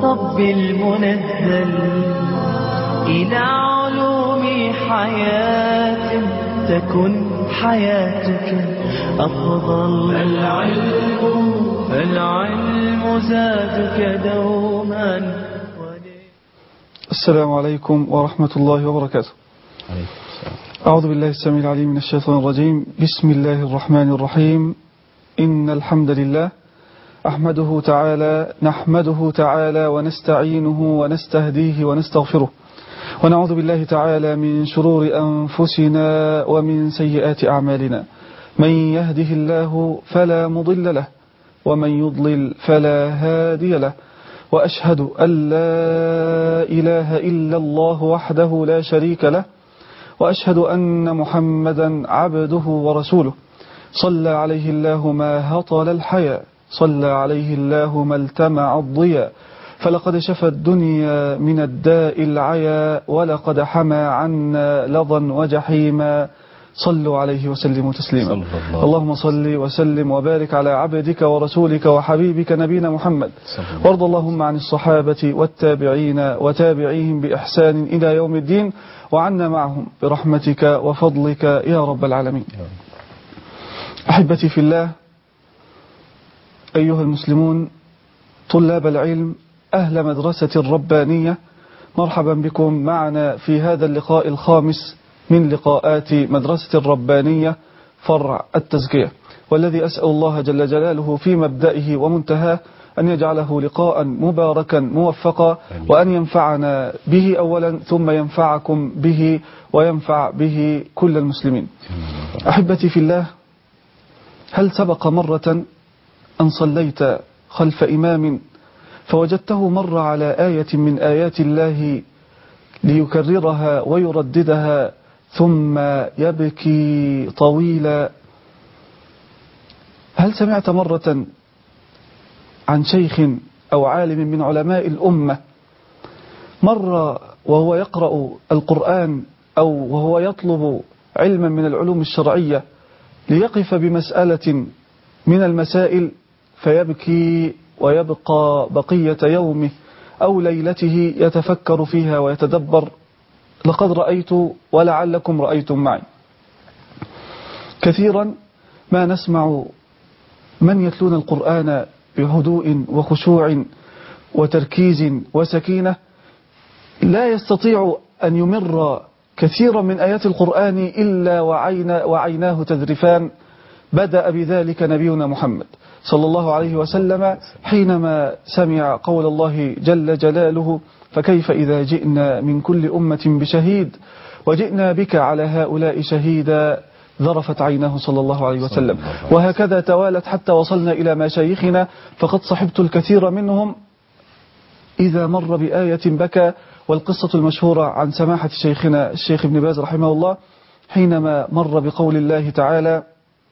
الطب المنزل إلى علوم حياة تكن حياتك أفضل العلم العلم زادك دوما السلام عليكم ورحمة الله وبركاته أعوذ بالله السميع العليم من الشيطان الرجيم بسم الله الرحمن الرحيم إن الحمد لله أحمده تعالى نحمده تعالى ونستعينه ونستهديه ونستغفره ونعوذ بالله تعالى من شرور أنفسنا ومن سيئات أعمالنا من يهده الله فلا مضل له ومن يضلل فلا هادي له وأشهد أن لا إله إلا الله وحده لا شريك له وأشهد أن محمدا عبده ورسوله صلى عليه الله ما هطل الحياء صلى عليه الله ما التمع الضياء فلقد شفى الدنيا من الداء العيا ولقد حمى عنا لظا وجحيما صلوا عليه وسلموا تسليما صلى الله اللهم صل وسلم وبارك على عبدك ورسولك وحبيبك نبينا محمد صلى الله وارض اللهم عن الصحابة والتابعين وتابعيهم بإحسان إلى يوم الدين وعنا معهم برحمتك وفضلك يا رب العالمين أحبتي في الله أيها المسلمون طلاب العلم أهل مدرسة الربانية مرحبا بكم معنا في هذا اللقاء الخامس من لقاءات مدرسة الربانية فرع التزكية والذي أسأل الله جل جلاله في مبدئه ومنتهاه أن يجعله لقاء مباركا موفقا وأن ينفعنا به أولا ثم ينفعكم به وينفع به كل المسلمين أحبتي في الله هل سبق مرة أن صليت خلف إمام فوجدته مر على آية من آيات الله ليكررها ويرددها ثم يبكي طويلا هل سمعت مرة عن شيخ أو عالم من علماء الأمة مر وهو يقرأ القرآن أو وهو يطلب علما من العلوم الشرعية ليقف بمسألة من المسائل فيبكي ويبقى بقية يومه أو ليلته يتفكر فيها ويتدبر لقد رأيت ولعلكم رأيتم معي كثيرا ما نسمع من يتلون القرآن بهدوء وخشوع وتركيز وسكينة لا يستطيع أن يمر كثيرا من آيات القرآن إلا وعينا وعيناه تذرفان بدأ بذلك نبينا محمد صلى الله عليه وسلم حينما سمع قول الله جل جلاله فكيف إذا جئنا من كل أمة بشهيد وجئنا بك على هؤلاء شهيدا ذرفت عيناه صلى الله عليه وسلم وهكذا توالت حتى وصلنا إلى مشايخنا فقد صحبت الكثير منهم إذا مر بآية بكى والقصة المشهورة عن سماحة شيخنا الشيخ ابن باز رحمه الله حينما مر بقول الله تعالى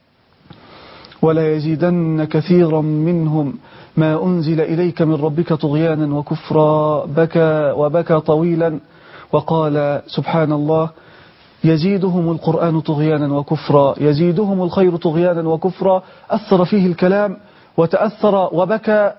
ولا يزيدن كثيرا منهم ما أنزل إليك من ربك طغيانا وكفرا بكى وبكى طويلا وقال سبحان الله يزيدهم القرآن طغيانا وكفرا يزيدهم الخير طغيانا وكفرا أثر فيه الكلام وتأثر وبكى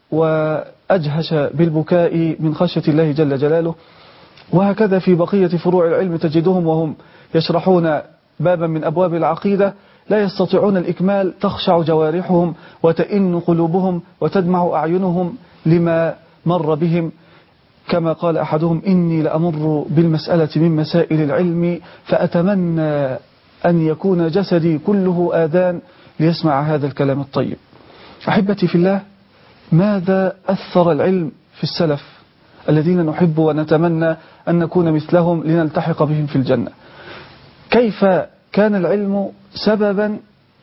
وأجهش بالبكاء من خشية الله جل جلاله وهكذا في بقية فروع العلم تجدهم وهم يشرحون بابا من أبواب العقيدة لا يستطيعون الإكمال تخشع جوارحهم وتئن قلوبهم وتدمع أعينهم لما مر بهم كما قال أحدهم إني لأمر بالمسألة من مسائل العلم فأتمنى أن يكون جسدي كله آذان ليسمع هذا الكلام الطيب أحبتي في الله ماذا أثر العلم في السلف الذين نحب ونتمنى أن نكون مثلهم لنلتحق بهم في الجنة كيف كان العلم سببا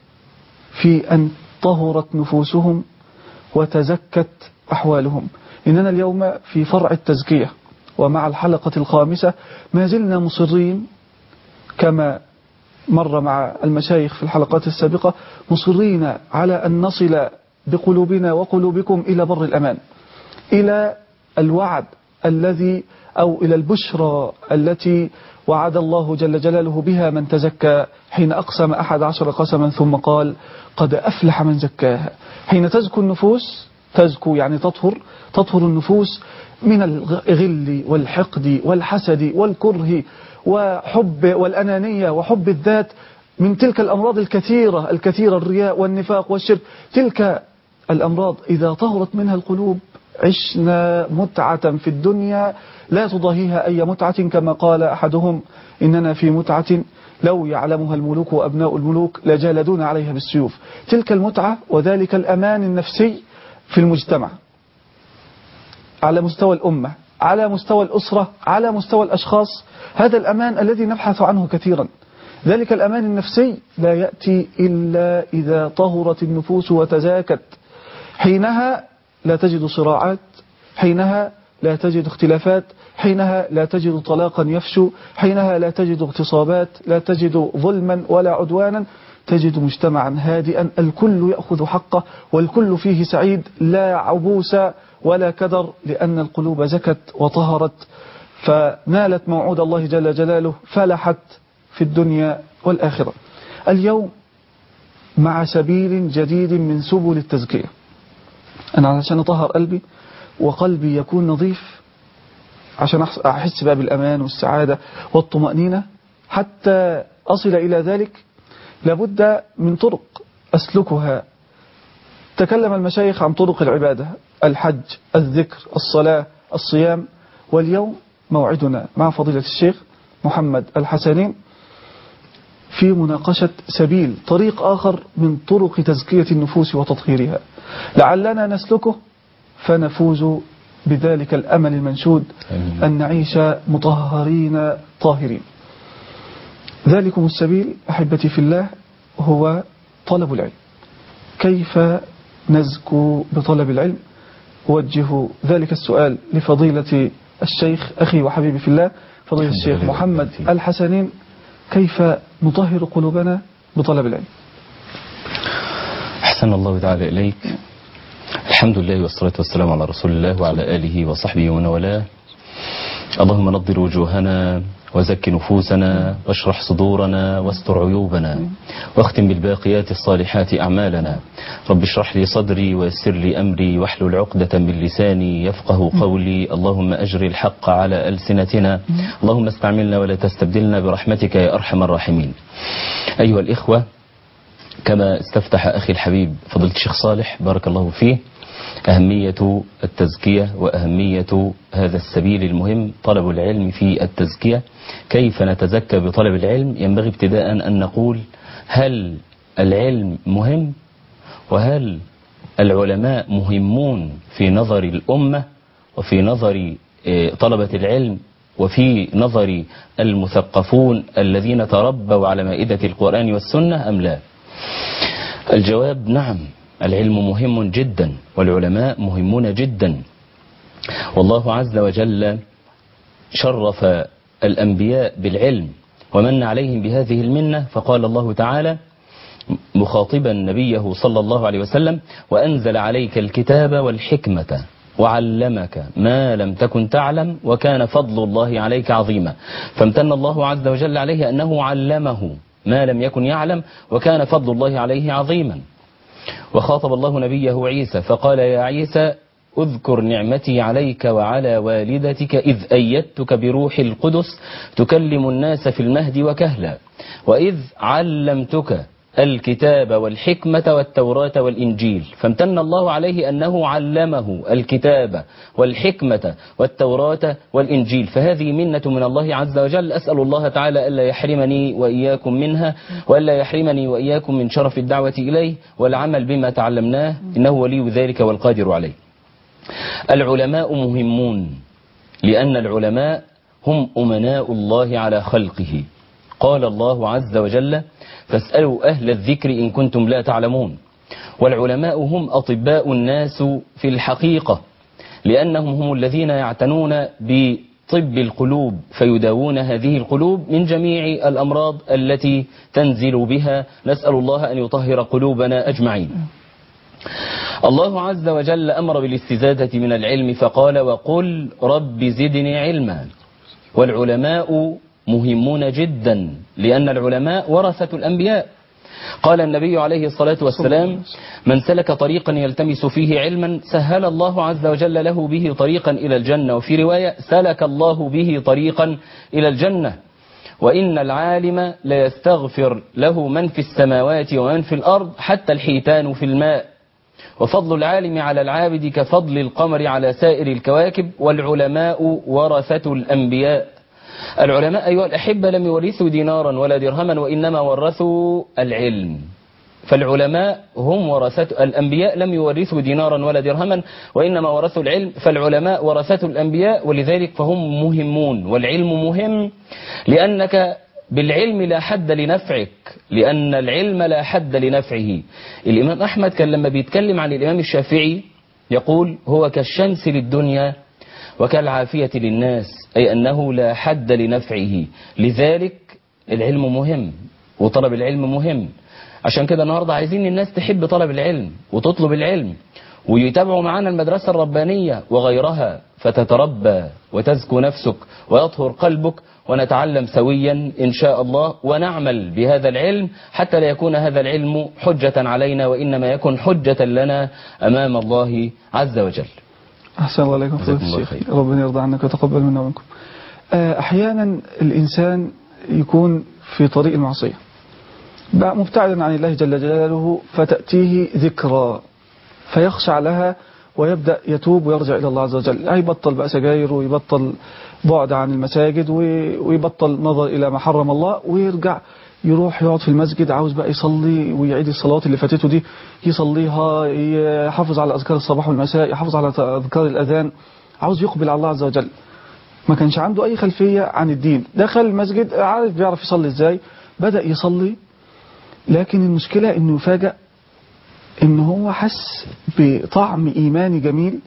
في أن طهرت نفوسهم وتزكت أحوالهم إننا اليوم في فرع التزكية ومع الحلقة الخامسة ما زلنا مصرين كما مر مع المشايخ في الحلقات السابقة مصرين على أن نصل بقلوبنا وقلوبكم إلى بر الأمان إلى الوعد الذي أو إلى البشرى التي وعد الله جل جلاله بها من تزكى حين أقسم أحد عشر قسما ثم قال قد أفلح من زكاها حين تزكو النفوس تزكو يعني تطهر تطهر النفوس من الغل والحقد والحسد والكره وحب والأنانية وحب الذات من تلك الأمراض الكثيرة الكثيرة الرياء والنفاق والشرك تلك الأمراض إذا طهرت منها القلوب عشنا متعة في الدنيا لا تضاهيها أي متعة كما قال أحدهم إننا في متعة لو يعلمها الملوك وأبناء الملوك لجالدون عليها بالسيوف تلك المتعة وذلك الأمان النفسي في المجتمع على مستوى الأمة على مستوى الأسرة على مستوى الأشخاص هذا الأمان الذي نبحث عنه كثيرا ذلك الأمان النفسي لا يأتي إلا إذا طهرت النفوس وتزاكت حينها لا تجد صراعات حينها لا تجد اختلافات حينها لا تجد طلاقا يفشو حينها لا تجد اغتصابات لا تجد ظلما ولا عدوانا تجد مجتمعا هادئا الكل يأخذ حقه والكل فيه سعيد لا عبوس ولا كدر لأن القلوب زكت وطهرت فنالت موعود الله جل جلاله فلحت في الدنيا والآخرة اليوم مع سبيل جديد من سبل التزكية أنا علشان أطهر قلبي وقلبي يكون نظيف عشان أحس بقى بالأمان والسعادة والطمأنينة حتى أصل إلى ذلك لابد من طرق أسلكها تكلم المشايخ عن طرق العبادة الحج الذكر الصلاة الصيام واليوم موعدنا مع فضيلة الشيخ محمد الحسنين في مناقشة سبيل طريق آخر من طرق تزكية النفوس وتطهيرها لعلنا نسلكه فنفوز بذلك الأمل المنشود أن نعيش مطهرين طاهرين ذلكم السبيل أحبتي في الله هو طلب العلم كيف نزكو بطلب العلم أوجه ذلك السؤال لفضيلة الشيخ أخي وحبيبي في الله فضيلة الشيخ محمد الحسنين كيف نطهر قلوبنا بطلب العلم أحسن الله تعالى إليك الحمد لله والصلاة والسلام على رسول الله وعلى آله وصحبه ومن والاه اللهم نضر وجوهنا وزك نفوسنا واشرح صدورنا واستر عيوبنا واختم بالباقيات الصالحات أعمالنا رب اشرح لي صدري ويسر لي أمري واحلل عقدة من لساني يفقه قولي اللهم أجري الحق على ألسنتنا اللهم استعملنا ولا تستبدلنا برحمتك يا أرحم الراحمين أيها الإخوة كما استفتح أخي الحبيب فضيلة الشيخ صالح بارك الله فيه أهمية التزكية وأهمية هذا السبيل المهم طلب العلم في التزكية كيف نتزكى بطلب العلم ينبغي ابتداء أن نقول هل العلم مهم وهل العلماء مهمون في نظر الأمة وفي نظر طلبة العلم وفي نظر المثقفون الذين تربوا على مائدة القرآن والسنة أم لا الجواب نعم العلم مهم جدا والعلماء مهمون جدا والله عز وجل شرف الأنبياء بالعلم ومن عليهم بهذه المنة فقال الله تعالى مخاطبا نبيه صلى الله عليه وسلم وأنزل عليك الكتاب والحكمة وعلمك ما لم تكن تعلم وكان فضل الله عليك عظيما فامتن الله عز وجل عليه أنه علمه ما لم يكن يعلم وكان فضل الله عليه عظيما وخاطب الله نبيه عيسى فقال يا عيسى اذكر نعمتي عليك وعلى والدتك إذ أيدتك بروح القدس تكلم الناس في المهد وكهلا وإذ علمتك الكتاب والحكمة والتوراة والإنجيل فامتن الله عليه أنه علمه الكتاب والحكمة والتوراة والإنجيل فهذه منة من الله عز وجل أسأل الله تعالى ألا يحرمني وإياكم منها وألا يحرمني وإياكم من شرف الدعوة إليه والعمل بما تعلمناه إنه ولي ذلك والقادر عليه العلماء مهمون لأن العلماء هم أمناء الله على خلقه قال الله عز وجل فاسألوا أهل الذكر إن كنتم لا تعلمون والعلماء هم أطباء الناس في الحقيقة لأنهم هم الذين يعتنون بطب القلوب فيداوون هذه القلوب من جميع الأمراض التي تنزل بها نسأل الله أن يطهر قلوبنا أجمعين الله عز وجل أمر بالاستزادة من العلم فقال وقل رب زدني علما والعلماء مهمون جدا لأن العلماء ورثة الأنبياء قال النبي عليه الصلاة والسلام من سلك طريقا يلتمس فيه علما سهل الله عز وجل له به طريقا إلى الجنة وفي رواية سلك الله به طريقا إلى الجنة وإن العالم ليستغفر له من في السماوات ومن في الأرض حتى الحيتان في الماء وفضل العالم على العابد كفضل القمر على سائر الكواكب والعلماء ورثة الأنبياء العلماء أيها الأحبة لم يورثوا دينارا ولا درهما وإنما ورثوا العلم فالعلماء هم ورثة الأنبياء لم يورثوا دينارا ولا درهما وإنما ورثوا العلم فالعلماء ورثة الأنبياء ولذلك فهم مهمون والعلم مهم لأنك بالعلم لا حد لنفعك لأن العلم لا حد لنفعه الإمام أحمد كان لما بيتكلم عن الإمام الشافعي يقول هو كالشمس للدنيا وكالعافية للناس أي أنه لا حد لنفعه لذلك العلم مهم وطلب العلم مهم عشان كده النهاردة عايزين الناس تحب طلب العلم وتطلب العلم ويتابعوا معنا المدرسة الربانية وغيرها فتتربى وتزكو نفسك ويطهر قلبك ونتعلم سويا إن شاء الله ونعمل بهذا العلم حتى لا يكون هذا العلم حجة علينا وإنما يكون حجة لنا أمام الله عز وجل أحسن الله عليكم جزاكم فضيلة الله الشيخ خير. ربنا يرضى عنك ويتقبل منا ومنكم آه، أحيانا الإنسان يكون في طريق المعصية بقى مبتعدا عن الله جل جلاله فتأتيه ذكرى فيخشع لها ويبدأ يتوب ويرجع إلى الله عز وجل يبطل بقى سجاير ويبطل بعد عن المساجد وي- ويبطل نظر إلى ما حرم الله ويرجع يروح يقعد في المسجد عاوز بقى يصلي ويعيد الصلوات اللي فاتته دي يصليها يحافظ على أذكار الصباح والمساء يحافظ على أذكار الأذان عاوز يقبل على الله عز وجل ما كانش عنده أي خلفية عن الدين دخل المسجد عارف بيعرف يصلي إزاي بدأ يصلي لكن المشكلة إنه فاجأ إن هو حس بطعم إيماني جميل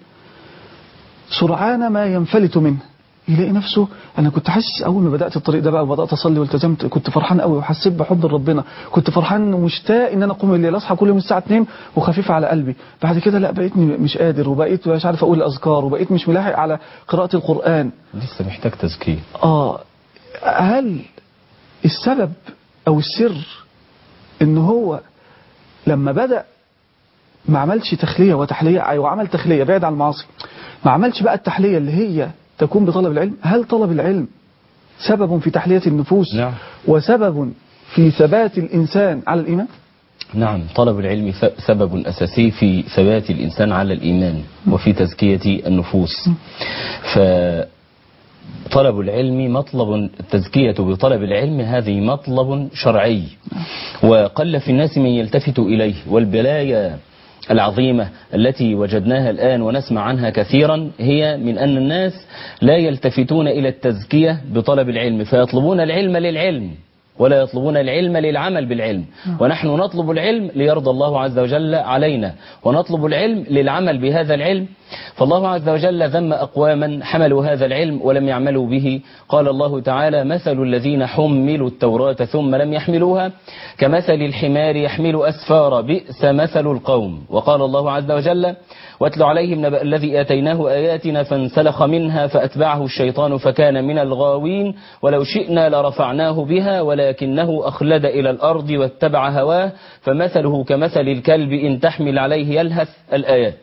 سرعان ما ينفلت منه يلاقي نفسه انا كنت حاسس اول ما بدات الطريق ده بقى وبدات اصلي والتزمت كنت فرحان قوي وحسيت بحب ربنا كنت فرحان ومشتاق ان انا اقوم الليل اصحى كل يوم الساعه 2 وخفيف على قلبي بعد كده لا بقيت مش قادر وبقيت مش عارف اقول الاذكار وبقيت مش ملاحق على قراءه القران لسه محتاج تزكية اه هل السبب او السر ان هو لما بدأ ما عملش تخلية وتحلية أيوة عمل تخلية بعد عن المعاصي ما عملش بقى التحلية اللي هي تكون بطلب العلم هل طلب العلم سبب في تحلية النفوس نعم. وسبب في ثبات الإنسان على الإيمان نعم طلب العلم ث- سبب أساسي في ثبات الإنسان على الإيمان وفي تزكية النفوس فطلب العلم مطلب التزكية بطلب العلم هذه مطلب شرعي وقل في الناس من يلتفت إليه والبلايا العظيمة التي وجدناها الآن ونسمع عنها كثيرا هي من أن الناس لا يلتفتون إلى التزكية بطلب العلم فيطلبون العلم للعلم ولا يطلبون العلم للعمل بالعلم ونحن نطلب العلم ليرضى الله عز وجل علينا ونطلب العلم للعمل بهذا العلم فالله عز وجل ذم أقواما حملوا هذا العلم ولم يعملوا به قال الله تعالى مثل الذين حملوا التوراة ثم لم يحملوها كمثل الحمار يحمل أسفار بئس مثل القوم وقال الله عز وجل واتل عليهم نبأ الذي آتيناه آياتنا فانسلخ منها فأتبعه الشيطان فكان من الغاوين ولو شئنا لرفعناه بها ولكنه أخلد إلى الأرض واتبع هواه فمثله كمثل الكلب إن تحمل عليه يلهث الآيات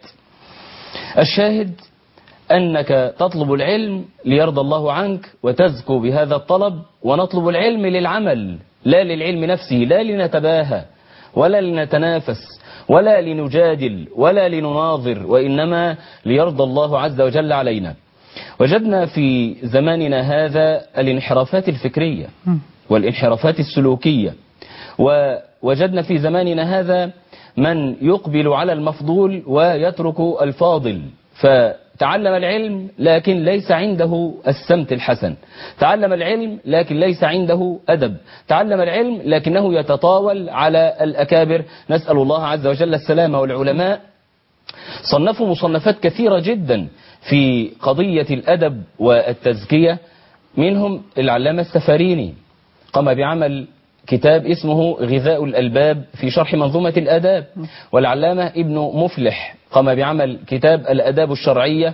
الشاهد أنك تطلب العلم ليرضى الله عنك وتزكو بهذا الطلب ونطلب العلم للعمل لا للعلم نفسه لا لنتباهى ولا لنتنافس ولا لنجادل ولا لنناظر وإنما ليرضى الله عز وجل علينا وجدنا في زماننا هذا الانحرافات الفكرية والانحرافات السلوكية ووجدنا في زماننا هذا من يقبل على المفضول ويترك الفاضل فتعلم العلم لكن ليس عنده السمت الحسن تعلم العلم لكن ليس عنده أدب تعلم العلم لكنه يتطاول على الأكابر نسأل الله عز وجل السلامة والعلماء صنفوا مصنفات كثيرة جدا في قضية الأدب والتزكية منهم العلامة السفريني قام بعمل كتاب اسمه غذاء الألباب في شرح منظومة الآداب والعلامة ابن مفلح قام بعمل كتاب الأداب الشرعية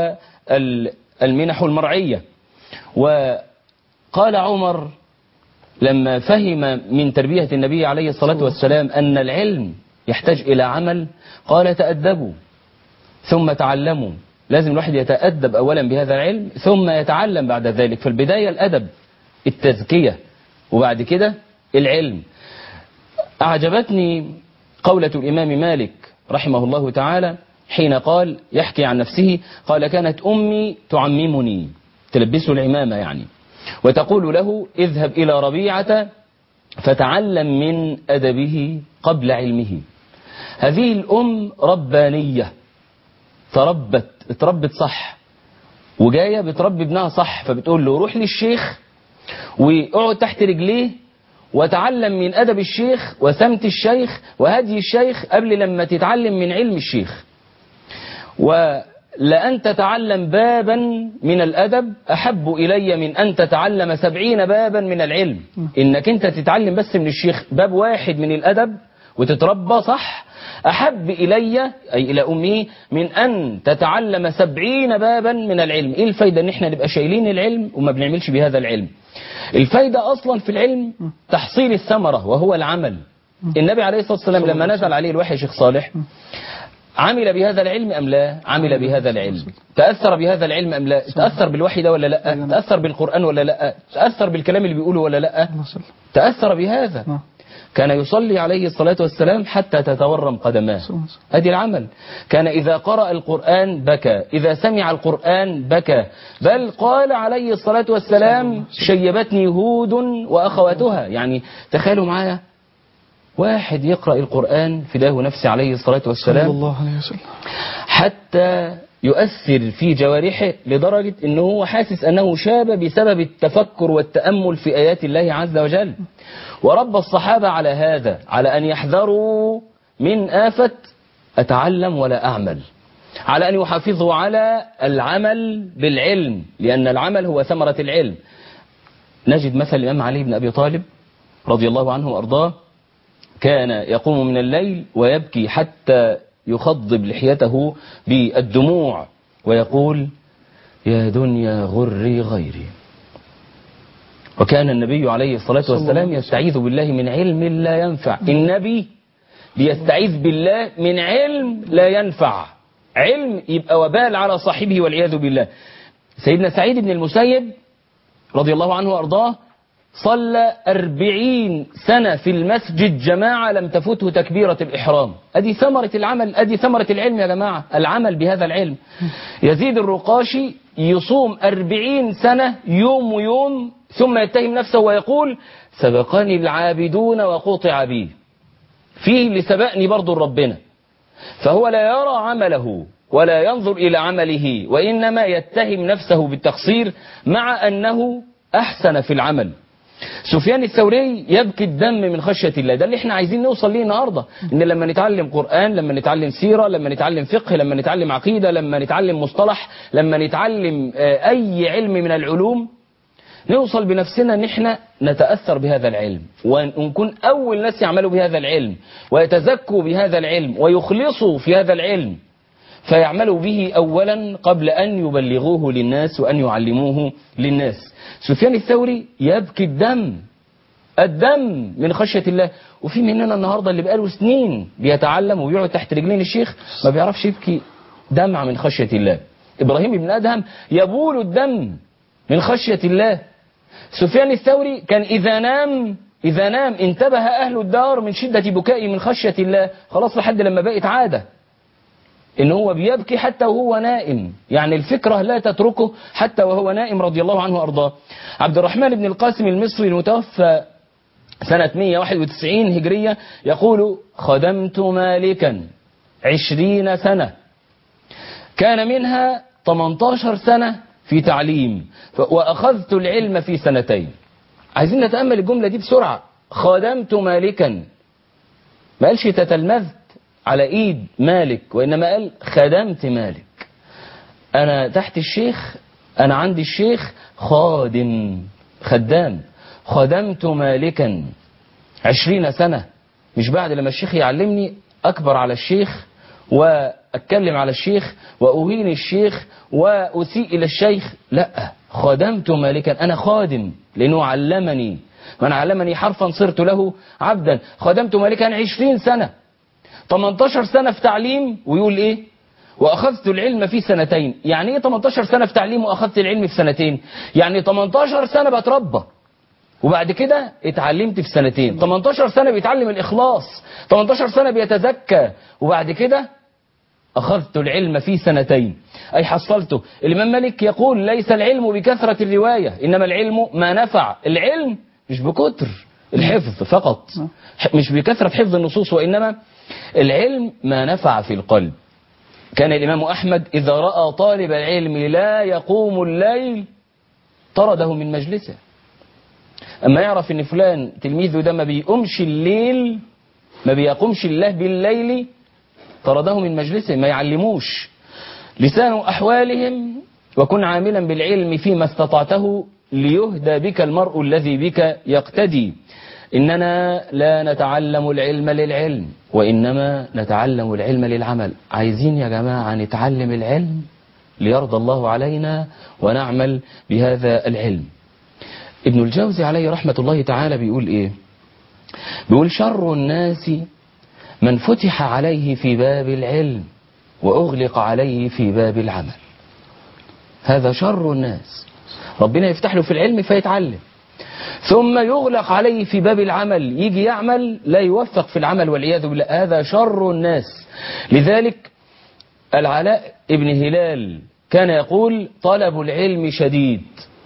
والمنح المرعية وقال عمر لما فهم من تربية النبي عليه الصلاة والسلام أن العلم يحتاج إلى عمل قال تأدبوا ثم تعلموا لازم الواحد يتأدب أولا بهذا العلم ثم يتعلم بعد ذلك في البداية الأدب التزكية وبعد كده العلم أعجبتني قولة الإمام مالك رحمه الله تعالى حين قال يحكي عن نفسه قال كانت أمي تعممني تلبسه العمامة يعني وتقول له اذهب إلى ربيعة فتعلم من أدبه قبل علمه هذه الأم ربانية تربت اتربت صح وجاية بتربي ابنها صح فبتقول له روح للشيخ واقعد تحت رجليه وتعلم من أدب الشيخ وسمت الشيخ وهدي الشيخ قبل لما تتعلم من علم الشيخ ولأن تتعلم بابا من الأدب أحب إلي من أن تتعلم سبعين بابا من العلم إنك أنت تتعلم بس من الشيخ باب واحد من الأدب وتتربى صح أحب إلي أي إلى أمي من أن تتعلم سبعين بابا من العلم إيه الفايدة أن احنا نبقى شايلين العلم وما بنعملش بهذا العلم الفايدة أصلا في العلم تحصيل الثمرة وهو العمل النبي عليه الصلاة والسلام لما نزل عليه الوحي شيخ صالح عمل بهذا العلم أم لا عمل بهذا العلم تأثر بهذا العلم أم لا تأثر بالوحي ده ولا لا تأثر بالقرآن ولا لا تأثر بالكلام اللي بيقوله ولا لا تأثر بهذا نعم. كان يصلي عليه الصلاة والسلام حتى تتورم قدماه أدي العمل كان إذا قرأ القرآن بكى إذا سمع القرآن بكى بل قال عليه الصلاة والسلام شيبتني هود وأخواتها يعني تخيلوا معايا واحد يقرأ القرآن فداه نفسي عليه الصلاة صلى والسلام الله عليه وسلم حتى يؤثر في جوارحه لدرجة أنه هو حاسس أنه شاب بسبب التفكر والتأمل في آيات الله عز وجل ورب الصحابة على هذا على أن يحذروا من آفة أتعلم ولا أعمل على أن يحافظوا على العمل بالعلم لأن العمل هو ثمرة العلم نجد مثل الإمام علي بن أبي طالب رضي الله عنه وأرضاه كان يقوم من الليل ويبكي حتى يخضب لحيته بالدموع ويقول يا دنيا غري غيري وكان النبي عليه الصلاة والسلام يستعيذ بالله من علم لا ينفع النبي بيستعيذ بالله من علم لا ينفع علم يبقى وبال على صاحبه والعياذ بالله سيدنا سعيد بن المسيب رضي الله عنه وأرضاه صلى أربعين سنة في المسجد جماعة لم تفته تكبيرة الإحرام أدي ثمرة العمل أدي ثمرة العلم يا جماعة العمل بهذا العلم يزيد الرقاشي يصوم أربعين سنة يوم ويوم ثم يتهم نفسه ويقول سبقني العابدون وقطع بي فيه اللي سبقني برضو ربنا فهو لا يرى عمله ولا ينظر إلى عمله وإنما يتهم نفسه بالتقصير مع أنه أحسن في العمل سفيان الثوري يبكي الدم من خشية الله ده اللي احنا عايزين نوصل ليه النهاردة ان لما نتعلم قرآن لما نتعلم سيرة لما نتعلم فقه لما نتعلم عقيدة لما نتعلم مصطلح لما نتعلم آه، اي علم من العلوم نوصل بنفسنا ان احنا نتأثر بهذا العلم ونكون اول ناس يعملوا بهذا العلم ويتزكوا بهذا العلم ويخلصوا في هذا العلم فيعملوا به أولا قبل أن يبلغوه للناس وأن يعلموه للناس سفيان الثوري يبكي الدم الدم من خشية الله وفي مننا النهاردة اللي بقاله سنين بيتعلم وبيقعد تحت رجلين الشيخ ما بيعرفش يبكي دمع من خشية الله إبراهيم بن أدهم يبول الدم من خشية الله سفيان الثوري كان إذا نام إذا نام انتبه أهل الدار من شدة بكائه من خشية الله خلاص لحد لما بقت عادة ان هو بيبكي حتى وهو نائم يعني الفكرة لا تتركه حتى وهو نائم رضي الله عنه وارضاه عبد الرحمن بن القاسم المصري المتوفى سنة 191 هجرية يقول خدمت مالكا عشرين سنة كان منها 18 سنة في تعليم ف- وأخذت العلم في سنتين عايزين نتأمل الجملة دي بسرعة خدمت مالكا ما قالش تتلمذت على ايد مالك وانما قال خدمت مالك انا تحت الشيخ انا عندي الشيخ خادم خدام خدمت مالكا عشرين سنة مش بعد لما الشيخ يعلمني اكبر على الشيخ واتكلم على الشيخ واهين الشيخ واسيء الى الشيخ لا خدمت مالكا انا خادم لانه علمني من علمني حرفا صرت له عبدا خدمت مالكا عشرين سنة 18 سنة في تعليم ويقول ايه واخذت العلم في سنتين يعني ايه 18 سنة في تعليم واخذت العلم في سنتين يعني 18 سنة بتربى وبعد كده اتعلمت في سنتين 18 سنة بيتعلم الإخلاص 18 سنة بيتزكى وبعد كده أخذت العلم في سنتين أي حصلته الإمام مالك يقول ليس العلم بكثرة الرواية إنما العلم ما نفع العلم مش بكتر الحفظ فقط مش بكثرة حفظ النصوص وإنما العلم ما نفع في القلب كان الإمام أحمد إذا رأى طالب العلم لا يقوم الليل طرده من مجلسه اما يعرف ان فلان تلميذه ده ما بيقومش الليل ما بيقومش الله بالليل طرده من مجلسه ما يعلموش لسان احوالهم وكن عاملا بالعلم فيما استطعته ليهدى بك المرء الذي بك يقتدي اننا لا نتعلم العلم للعلم وانما نتعلم العلم للعمل عايزين يا جماعه نتعلم العلم ليرضى الله علينا ونعمل بهذا العلم ابن الجوزي عليه رحمة الله تعالى بيقول ايه بيقول شر الناس من فتح عليه في باب العلم وأغلق عليه في باب العمل هذا شر الناس ربنا يفتح له في العلم فيتعلم ثم يغلق عليه في باب العمل يجي يعمل لا يوفق في العمل والعياذ بالله هذا شر الناس لذلك العلاء ابن هلال كان يقول طلب العلم شديد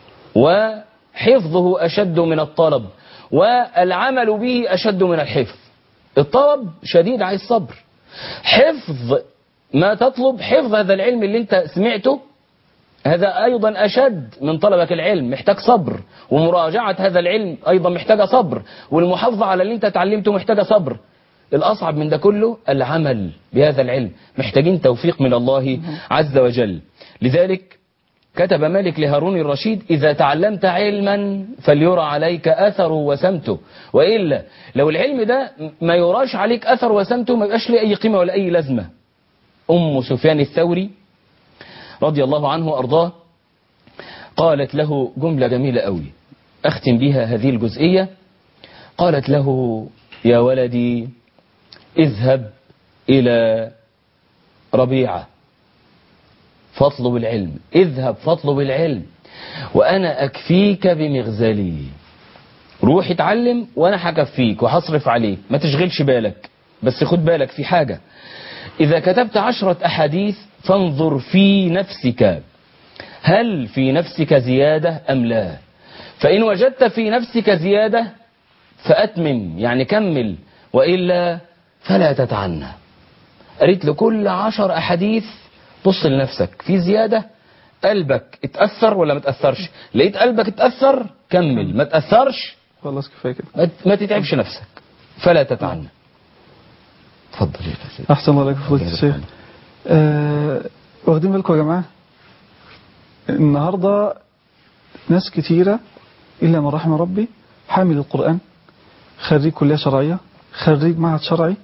وحفظه أشد من الطلب والعمل به أشد من الحفظ الطلب شديد عايز صبر حفظ ما تطلب حفظ هذا العلم اللي انت سمعته هذا أيضا أشد من طلبك العلم محتاج صبر ومراجعة هذا العلم أيضا محتاجة صبر والمحافظة على اللي انت تعلمته محتاجة صبر الأصعب من ده كله العمل بهذا العلم محتاجين توفيق من الله عز وجل لذلك كتب مالك لهارون الرشيد إذا تعلمت علما فليرى عليك أثره وسمته وإلا لو العلم ده ما يراش عليك أثر وسمته ما يبقاش ليه أي قيمة ولا أي لازمة أم سفيان الثوري رضي الله عنه وأرضاه قالت له جملة جميلة قوي أختم بها هذه الجزئية قالت له يا ولدي اذهب إلى ربيعة فاطلب العلم اذهب فاطلب العلم وأنا أكفيك بمغزلي روح اتعلم وأنا هكفيك وهصرف عليك ما تشغلش بالك بس خد بالك في حاجة إذا كتبت عشرة أحاديث فانظر في نفسك هل في نفسك زيادة أم لا فإن وجدت في نفسك زيادة فأتمم يعني كمل وإلا فلا تتعنى قريت لكل عشر أحاديث بص لنفسك في زيادة قلبك اتأثر ولا ما اتأثرش لقيت قلبك اتأثر كمل ما اتأثرش خلاص كفايه كده ما- ما تتعبش نفسك فلا تتعنى اتفضل يا سيدي احسن الله عليك فضيله الشيخ آه واخدين بالكم يا جماعه النهارده ناس كتيره الا من رحم ربي حامل القران خريج كليه شرعيه خريج معهد شرعي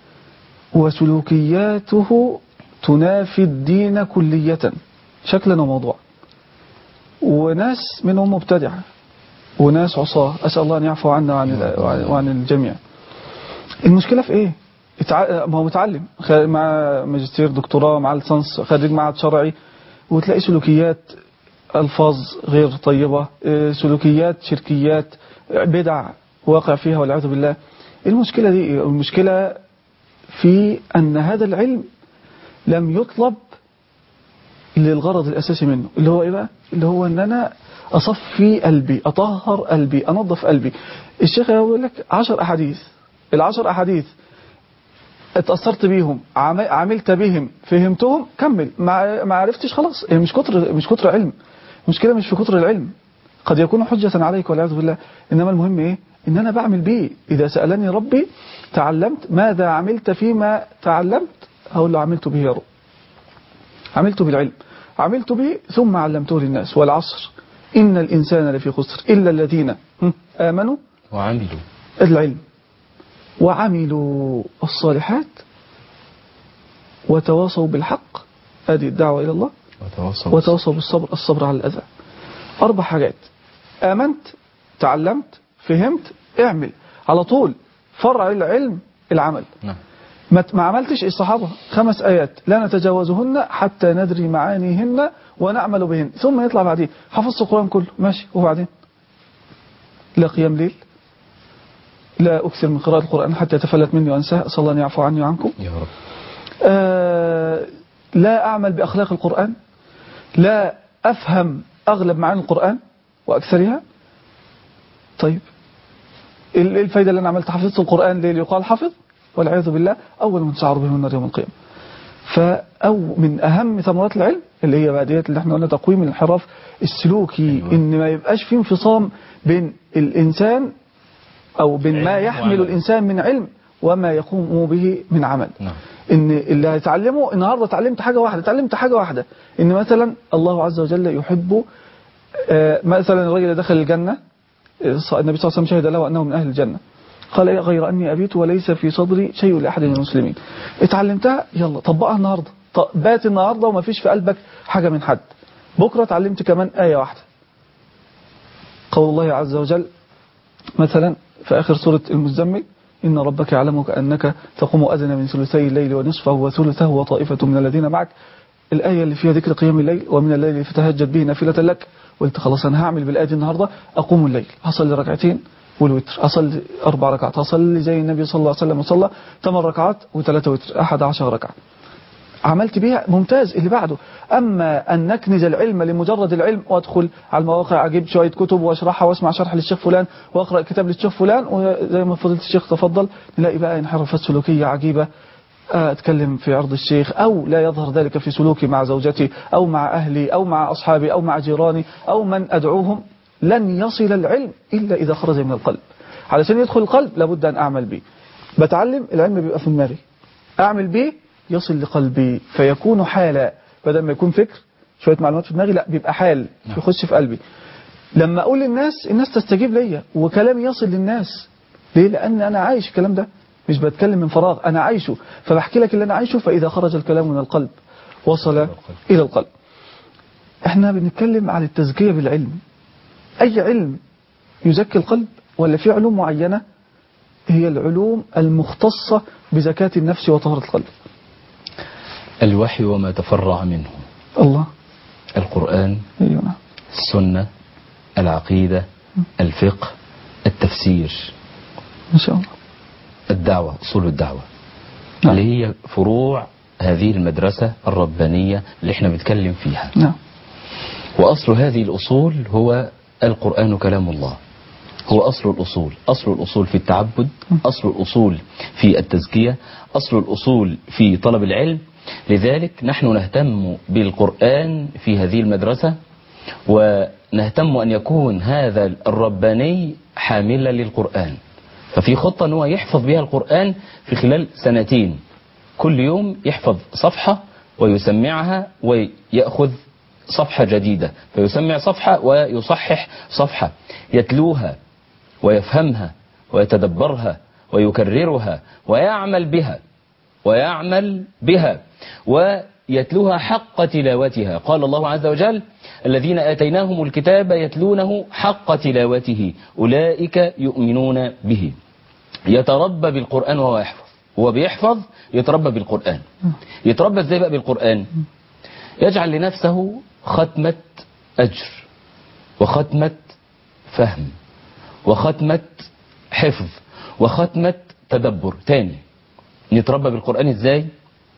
وسلوكياته تنافي الدين كليه شكلا وموضوعا وناس منهم مبتدعه وناس عصاه اسال الله ان يعفو عنا وعن وعن- وعن الجميع المشكله في ايه اتع... ما هو متعلم خ- مع ماجستير دكتوراه مع ليسانس خريج معهد شرعي وتلاقي سلوكيات الفاظ غير طيبه اه، سلوكيات شركيات بدع واقع فيها والعياذ بالله المشكله دي إيه؟ المشكله في ان هذا العلم لم يطلب للغرض الاساسي منه اللي هو ايه بقى اللي هو ان انا اصفي قلبي اطهر قلبي انظف قلبي الشيخ يقول لك عشر احاديث العشر احاديث اتأثرت بيهم عم- عملت بهم فهمتهم كمل ما ما عرفتش خلاص هي مش كتر مش كتر علم المشكلة مش في كتر العلم قد يكون حجة عليك والعياذ بالله إنما المهم إيه إن أنا بعمل بيه إذا سألني ربي تعلمت ماذا عملت فيما تعلمت هقول له عملت به يا رب عملت بالعلم عملت به ثم علمته للناس والعصر إن الإنسان لفي خسر إلا الذين هم، آمنوا وعملوا العلم وعملوا الصالحات وتواصوا بالحق هذه الدعوة إلى الله وتواصلوا وتواصوا بالصبر الصبر على الأذى أربع حاجات آمنت تعلمت فهمت اعمل على طول فرع العلم العمل نعم ما ما عملتش الصحابة خمس آيات لا نتجاوزهن حتى ندري معانيهن ونعمل بهن ثم يطلع بعدين حفظت القرآن كله ماشي وبعدين لا قيام ليل لا أكثر من قراءة القرآن حتى يتفلت مني وأنساه أسأل الله أن يعفو عني وعنكم يا رب آه لا أعمل بأخلاق القرآن لا أفهم أغلب معاني القرآن وأكثرها طيب إيه الفايدة اللي أنا عملت حفظت القرآن ليه يقال حفظ والعياذ بالله أول من شعر به النار يوم القيامة فأو من أهم ثمرات العلم اللي هي بعديات اللي احنا قلنا تقويم الانحراف السلوكي أيوة. إن ما يبقاش في انفصام بين الإنسان أو بين ما علم يحمل وعمل. الإنسان من علم وما يقوم به من عمل نعم ان اللي هيتعلمه النهارده اتعلمت حاجه واحده اتعلمت حاجه واحده ان مثلا الله عز وجل يحب آه، مثلا الرجل اللي دخل الجنه آه، ص- النبي صلى الله عليه وسلم شهد له انه من اهل الجنه قال إيه غير اني ابيت وليس في صدري شيء لاحد من المسلمين اتعلمتها يلا طبقها النهارده ط- بات النهارده وما فيش في قلبك حاجه من حد بكره اتعلمت كمان ايه واحده قول الله عز وجل مثلا في آخر سورة المزمل إن ربك يعلمك أنك تقوم أدنى من ثلثي الليل ونصفه وثلثه وطائفة من الذين معك الآية اللي فيها ذكر قيام الليل ومن الليل فتهجد به نافلة لك قلت خلاص أنا هعمل بالآية دي النهاردة أقوم الليل هصلي ركعتين والوتر هصلي أربع ركعات هصلي زي النبي صلى الله عليه وسلم وصلى ثمان ركعات وثلاثة وتر أحد عشر ركعة عملت بيها ممتاز اللي بعده أما أن نكنز العلم لمجرد العلم وأدخل على المواقع أجيب شوية كتب وأشرحها وأسمع شرح للشيخ فلان وأقرأ كتاب للشيخ فلان وزي ما فضلت الشيخ تفضل نلاقي بقى انحرافات سلوكية عجيبة أتكلم في عرض الشيخ أو لا يظهر ذلك في سلوكي مع زوجتي أو مع أهلي أو مع أصحابي أو مع جيراني أو من أدعوهم لن يصل العلم إلا إذا خرج من القلب علشان يدخل القلب لابد أن أعمل به بتعلم العلم بيبقى في دماغي أعمل به يصل لقلبي فيكون حالا بدل ما يكون فكر شوية معلومات في دماغي لا بيبقى حال يخش في قلبي لما أقول للناس الناس تستجيب ليا وكلامي يصل للناس ليه لأن أنا عايش الكلام ده مش بتكلم من فراغ أنا عايشه فبحكي لك اللي أنا عايشه فإذا خرج الكلام من القلب وصل إلى القلب احنا بنتكلم عن التزكية بالعلم أي علم يزكي القلب ولا في علوم معينة هي العلوم المختصة بزكاة النفس وطهارة القلب الوحي وما تفرع منه الله القرآن أيوة نعم. السنة العقيدة الفقه التفسير إن شاء الله الدعوة أصول الدعوة نعم. اللي هي فروع هذه المدرسة الربانية اللي احنا بنتكلم فيها نعم وأصل هذه الأصول هو القرآن كلام الله هو أصل الأصول أصل الأصول في التعبد أصل الأصول في التزكية أصل الأصول في طلب العلم لذلك نحن نهتم بالقرآن في هذه المدرسة ونهتم أن يكون هذا الرباني حاملا للقرآن ففي خطة أنه يحفظ بها القرآن في خلال سنتين كل يوم يحفظ صفحة ويسمعها ويأخذ صفحة جديدة فيسمع صفحة ويصحح صفحة يتلوها ويفهمها ويتدبرها ويكررها ويعمل بها ويعمل بها ويتلوها حق تلاوتها قال الله عز وجل الذين آتيناهم الكتاب يتلونه حق تلاوته أولئك يؤمنون به يتربى بالقرآن وهو يحفظ هو بيحفظ يتربى بالقرآن يتربى ازاي بقى بالقرآن يجعل لنفسه ختمة أجر وختمة فهم وختمة حفظ وختمة تدبر تاني يتربى بالقرآن ازاي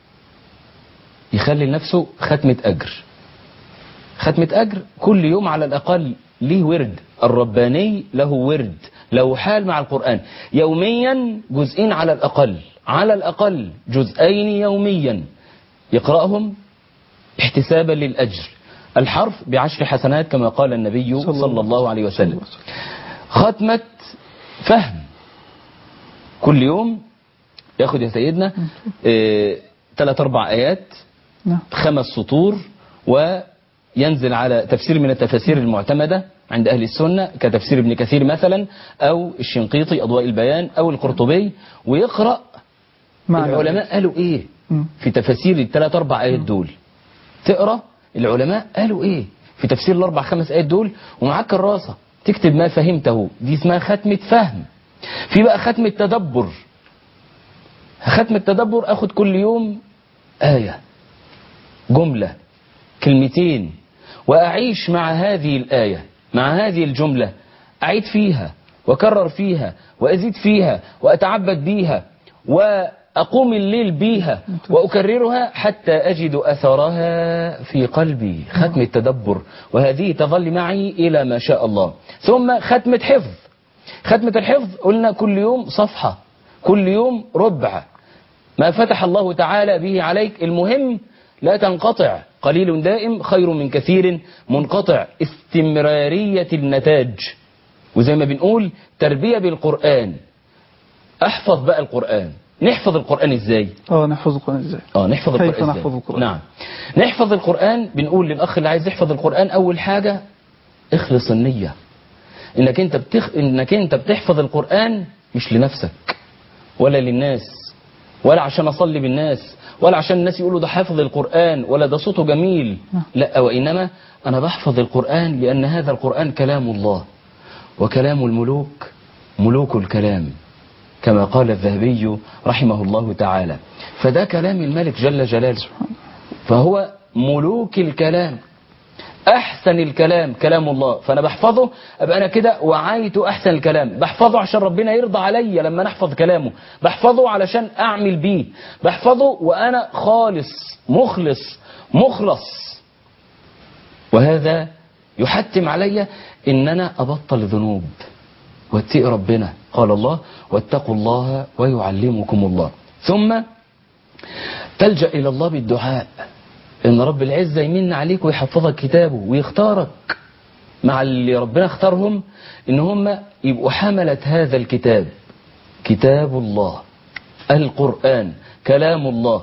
يخلي لنفسه ختمة أجر ختمة أجر كل يوم على الأقل ليه ورد الرباني له ورد له حال مع القرآن يوميا جزئين على الأقل على الأقل جزئين يوميا يقرأهم احتسابا للأجر الحرف بعشر حسنات كما قال النبي صلى صلى الله عليه وسلم الله. ختمة فهم كل يوم ياخد يا سيدنا اه ثلاث أربع آيات نعم خمس سطور وينزل على تفسير من التفاسير المعتمدة عند أهل السنة كتفسير ابن كثير مثلا أو الشنقيطي أضواء البيان أو القرطبي ويقرأ معنى العلماء قالوا إيه مم. في تفاسير الثلاث أربع آيات دول تقرأ العلماء قالوا إيه في تفسير الأربع خمس آيات دول ومعاك كراسة تكتب ما فهمته دي اسمها ختمة فهم في بقى ختمة تدبر ختم التدبر اخد كل يوم آية جملة كلمتين وأعيش مع هذه الآية مع هذه الجملة أعيد فيها وكرر فيها وأزيد فيها وأتعبد بيها وأقوم الليل بيها وأكررها حتى أجد أثرها في قلبي ختم التدبر وهذه تظل معي إلى ما شاء الله ثم ختمة حفظ ختمة الحفظ قلنا كل يوم صفحة كل يوم ربع ما فتح الله تعالى به عليك المهم لا تنقطع قليل دائم خير من كثير منقطع استمرارية النتاج وزي ما بنقول تربية بالقرآن احفظ بقى القرآن نحفظ القرآن ازاي اه نحفظ القرآن ازاي اه نحفظ كيف القرآن نحفظ ازاي القرآن؟ نعم نحفظ القرآن بنقول للأخ اللي عايز يحفظ القرآن أول حاجة اخلص النية انك انت بتخ... انك انت بتحفظ القرآن مش لنفسك ولا للناس ولا عشان اصلي بالناس ولا عشان الناس يقولوا ده حافظ القرآن ولا ده صوته جميل لا وإنما أنا بحفظ القرآن لأن هذا القرآن كلام الله وكلام الملوك ملوك الكلام كما قال الذهبي رحمه الله تعالى فده كلام الملك جل جلاله فهو ملوك الكلام احسن الكلام كلام الله فانا بحفظه ابقى انا كده وعيت احسن الكلام بحفظه عشان ربنا يرضى عليا لما نحفظ كلامه بحفظه علشان اعمل بيه بحفظه وانا خالص مخلص مخلص وهذا يحتم علي ان انا ابطل ذنوب واتقي ربنا قال الله واتقوا الله ويعلمكم الله ثم تلجأ إلى الله بالدعاء إن رب العزة يمن عليك ويحفظك كتابه ويختارك مع اللي ربنا اختارهم إن هم يبقوا حملة هذا الكتاب كتاب الله القرآن كلام الله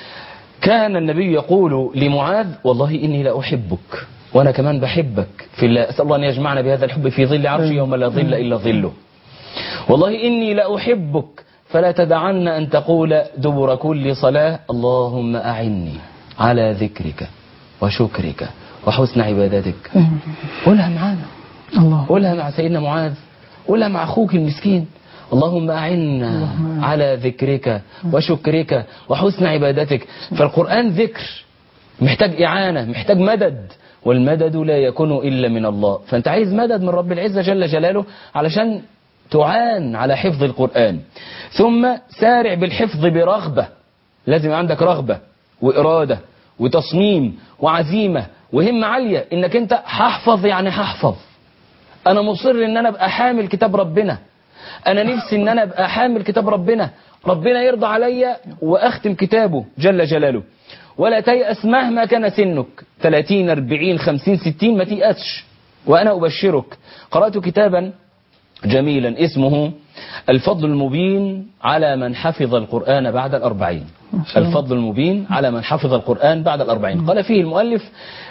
كان النبي يقول لمعاذ والله إني لأحبك وأنا كمان بحبك في الله أسأل الله أن يجمعنا بهذا الحب في ظل عرشه يوم لا ظل إلا ظله والله إني لأحبك فلا تدعن أن تقول دبر كل صلاة اللهم أعني على ذكرك وشكرك وحسن عبادتك قولها معانا الله قولها مع سيدنا معاذ قولها مع أخوك المسكين اللهم أعنا على ذكرك وشكرك وحسن عبادتك فالقرآن ذكر محتاج إعانة محتاج مدد والمدد لا يكون إلا من الله فأنت عايز مدد من رب العزة جل جلاله علشان تعان على حفظ القرآن ثم سارع بالحفظ برغبة لازم عندك رغبة وإرادة وتصميم وعزيمة وهمة عالية إنك أنت هحفظ يعني هحفظ أنا مصر إن أنا أبقى حامل كتاب ربنا أنا نفسي إن أنا أبقى حامل كتاب ربنا ربنا يرضى عليا وأختم كتابه جل جلاله ولا تيأس مهما كان سنك 30 40 50 60 ما تيأسش وأنا أبشرك قرأت كتابا جميلا اسمه الفضل المبين على من حفظ القرآن بعد الأربعين الفضل المبين على من حفظ القرآن بعد الأربعين قال فيه المؤلف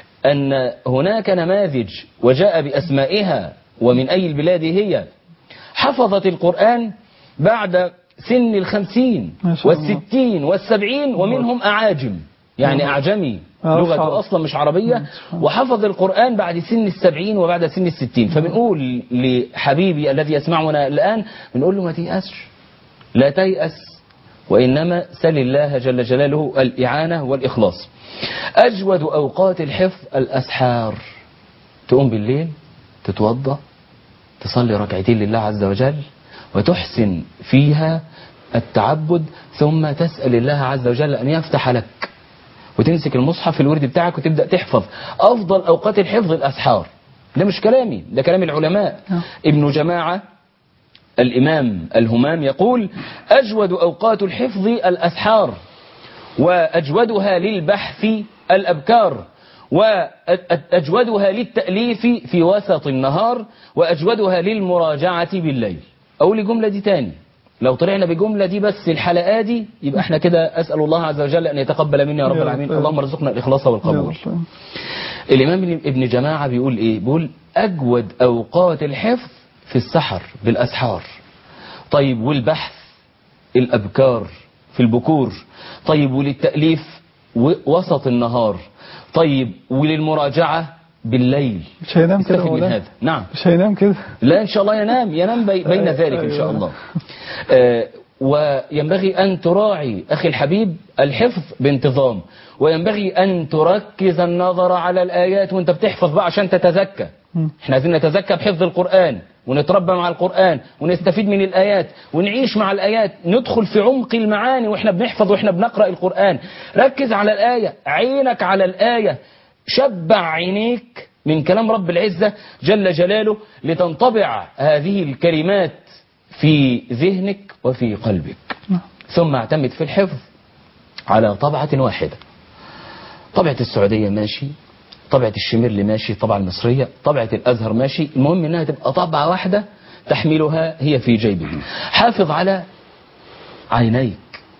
أن هناك نماذج وجاء بأسمائها ومن أي البلاد هي حفظت القرآن بعد سن الخمسين ما شاء الله. والستين والسبعين ومنهم أعاجم يعني أعجمي آه، لغته صعب. أصلا مش عربية وحفظ القرآن بعد سن السبعين وبعد سن الستين فبنقول لحبيبي الذي يسمعنا الآن بنقول له ما تيأسش لا تيأس وإنما سل الله جل جلاله الإعانة والإخلاص أجود أوقات الحفظ الأسحار تقوم بالليل تتوضأ تصلي ركعتين لله عز وجل وتحسن فيها التعبد ثم تسأل الله عز وجل أن يفتح لك وتمسك المصحف الورد بتاعك وتبدأ تحفظ أفضل أوقات الحفظ الأسحار ده مش كلامي ده كلام العلماء آه. ابن جماعة الإمام الهمام يقول أجود أوقات الحفظ الأسحار وأجودها للبحث الأبكار وأجودها للتأليف في وسط النهار وأجودها للمراجعة بالليل أقول الجملة دي تاني لو طلعنا بجملة دي بس الحلقة دي يبقى احنا كده أسأل الله عز وجل أن يتقبل منا يا رب يا رب. العالمين اللهم ارزقنا الإخلاص يا والقبول رب. الإمام ابن جماعة بيقول إيه بيقول أجود أوقات الحفظ في السحر بالأسحار طيب والبحث الأبكار في البكور طيب وللتأليف و- وسط النهار طيب وللمراجعة بالليل مش هينام كده يستفيد من ولا هذا نعم مش هينام كده لا إن شاء الله ينام ينام بي- بين أيوة. ذلك إن شاء أيوة. الله آه، وينبغي أن تراعي أخي الحبيب الحفظ بانتظام وينبغي أن تركز النظر على الآيات وانت بتحفظ بقى عشان تتزكى مم. احنا عايزين نتزكى بحفظ القرآن ونتربى مع القرآن ونستفيد من الآيات ونعيش مع الآيات ندخل في عمق المعاني واحنا بنحفظ واحنا بنقرأ القرآن ركز على الآية عينك على الآية شبع عينيك من كلام رب العزة جل جلاله لتنطبع هذه الكلمات في ذهنك وفي قلبك ثم اعتمد في الحفظ على طبعة واحدة طبعة السعودية ماشي طبعة الشميرلي ماشي طبعة المصرية طبعة الأزهر ماشي المهم إنها تبقى طبعة واحدة تحملها هي في جيبك حافظ على عينيك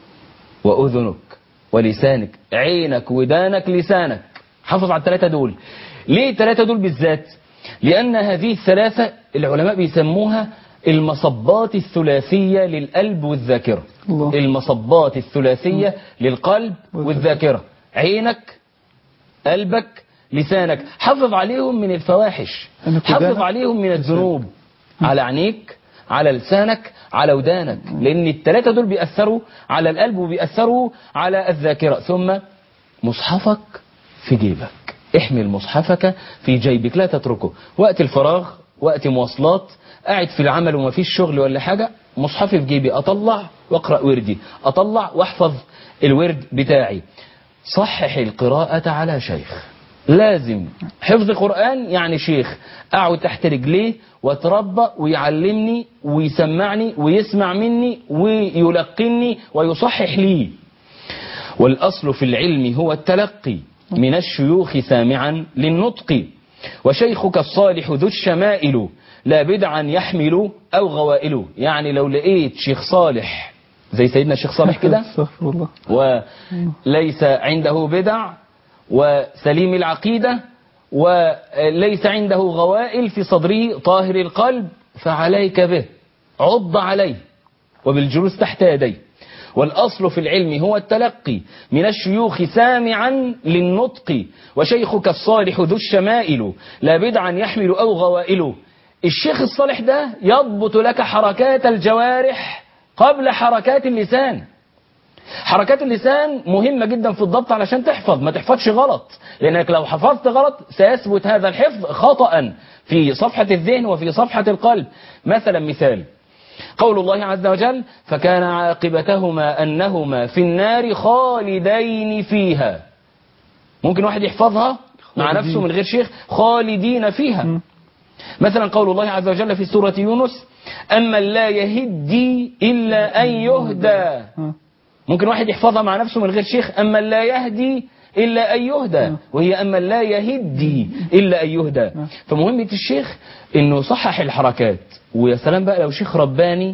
وأذنك ولسانك عينك ودانك لسانك حافظ على الثلاثة دول ليه الثلاثة دول بالذات لأن هذه الثلاثة العلماء بيسموها المصبات الثلاثية للقلب والذاكرة الله. المصبات الثلاثية للقلب والذاكرة عينك قلبك لسانك حافظ عليهم من الفواحش أنك حافظ ودانك؟ عليهم من الذنوب على عينيك على لسانك على ودانك لأن الثلاثة دول بيأثروا على القلب وبيأثروا على الذاكرة ثم مصحفك في جيبك احمل مصحفك في جيبك لا تتركه وقت الفراغ وقت مواصلات قاعد في العمل وما فيش شغل ولا حاجة مصحفي في جيبي أطلع وأقرأ وردي أطلع وأحفظ الورد بتاعي صحح القراءة على شيخ لازم حفظ القرآن يعني شيخ أقعد تحت رجليه واتربى ويعلمني ويسمعني ويسمع مني ويلقني ويصحح لي والأصل في العلم هو التلقي من الشيوخ سامعا للنطق وشيخك الصالح ذو الشمائل لا بدعا يحمل أو غوائل يعني لو لقيت شيخ صالح زي سيدنا الشيخ صالح كده استغفر الله وليس عنده بدع وسليم العقيدة وليس عنده غوائل في صدره طاهر القلب فعليك به عض عليه وبالجلوس تحت يديه والأصل في العلم هو التلقي من الشيوخ سامعا للنطق وشيخك الصالح ذو الشمائل لا بدعا يحمل أو غوائل الشيخ الصالح ده يضبط لك حركات الجوارح قبل حركات اللسان حركات اللسان مهمة جدا في الضبط علشان تحفظ ما تحفظش غلط لأنك لو حفظت غلط سيثبت هذا الحفظ خطأ في صفحة الذهن وفي صفحة القلب مثلا مثال قول الله عز وجل فكان عاقبتهما أنهما في النار خالدين فيها ممكن واحد يحفظها مع خالدين. نفسه من غير شيخ خالدين فيها مثلا قول الله عز وجل في سورة يونس أما لا يهدي إلا أن يهدى ها. ممكن واحد يحفظها مع نفسه من غير شيخ أما لا يهدي إلا أن يهدى وهي أما لا يهدي إلا أن يهدى فمهمة الشيخ إنه يصحح الحركات ويا سلام بقى لو شيخ رباني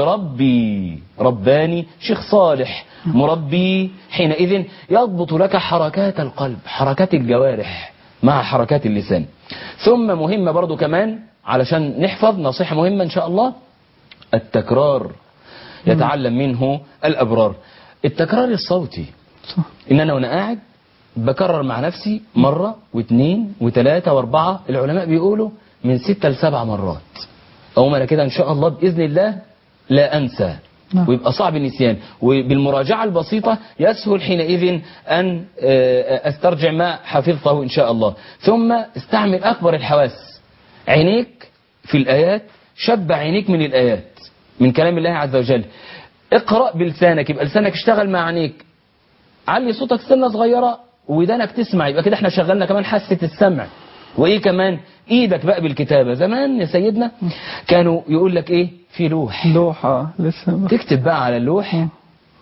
بيربي رباني شيخ صالح مربي حينئذ يضبط لك حركات القلب حركات الجوارح مع حركات اللسان ثم مهمة برضو كمان علشان نحفظ نصيحة مهمة إن شاء الله التكرار يتعلم منه الأبرار التكرار الصوتي صح. إن أنا وأنا قاعد بكرر مع نفسي مرة واثنين وثلاثة واربعة العلماء بيقولوا من ستة لسبع مرات أو أنا كده إن شاء الله بإذن الله لا أنسى نعم. ويبقى صعب النسيان وبالمراجعة البسيطة يسهل حينئذ أن آه، أسترجع ما حفظته إن شاء الله ثم استعمل أكبر الحواس عينيك في الآيات شبع عينيك من الآيات من كلام الله عز وجل اقرأ بلسانك يبقى لسانك اشتغل مع عينيك علي صوتك سنة صغيرة ودانك تسمع يبقى كده احنا شغلنا كمان حاسة السمع وايه كمان ايدك بقى بالكتابة زمان يا سيدنا كانوا يقول لك ايه في لوح لوحة لسه ما- تكتب بقى على اللوح مم.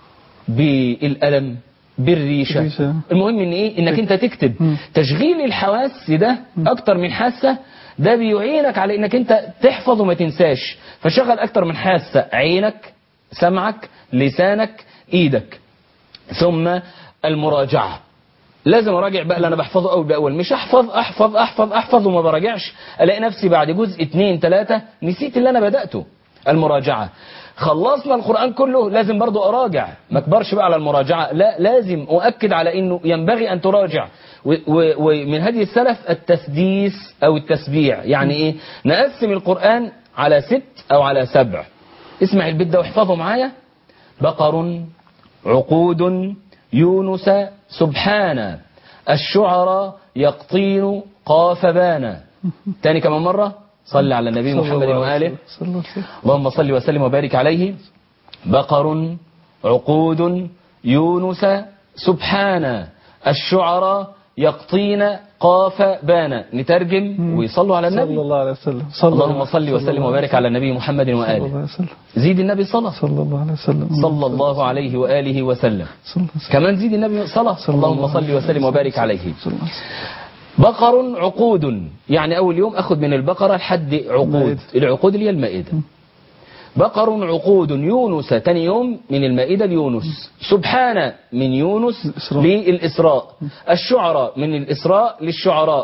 بالقلم بالريشة بالريشة. المهم ان ايه انك انت تكتب مم. تشغيل الحواس ده اكتر من حاسة ده بيعينك على انك انت تحفظ وما تنساش فشغل اكتر من حاسة عينك سمعك لسانك ايدك ثم المراجعة لازم اراجع بقى اللي انا بحفظه اول باول مش احفظ احفظ احفظ احفظ وما براجعش الاقي نفسي بعد جزء اتنين تلاتة نسيت اللي انا بدأته المراجعة خلصنا القرآن كله لازم برضو أراجع ما اكبرش بقى على المراجعة لا لازم أؤكد على أنه ينبغي أن تراجع و- و- ومن هدي السلف التسديس أو التسبيع يعني إيه نقسم القرآن على ست أو على سبع اسمع البيت ده واحفظه معايا بقر عقود يونس سبحان الشعر يقطين قاف بانا تاني كمان مرة صلى على النبي صلى محمد الله عليه وآله وسلم. صلى الله عليه وسلم. اللهم صل وسلم وبارك عليه بقر عقود يونس سبحان الشعر يقطين قاف بانا نترجم ويصلوا على صلى النبي الله عليه وسلم صلى اللهم صل وسلم وبارك على النبي محمد صلى الله وآله عليه وسلم زيد النبي صلاة صلى الله عليه وسلم صلى الله عليه وآله وسلم صلى الله عليه وسلم. كمان زيد النبي صلاة صلى اللهم الله صل وسلم وبارك عليه صلى الله عليه وسلم. بقر عقود يعني أول يوم أخذ من البقرة لحد عقود مائدة. العقود اللي هي المائدة بقر عقود يونس تاني يوم من المائدة ليونس سبحان من يونس الإسراء. للإسراء الشعراء من الإسراء للشعراء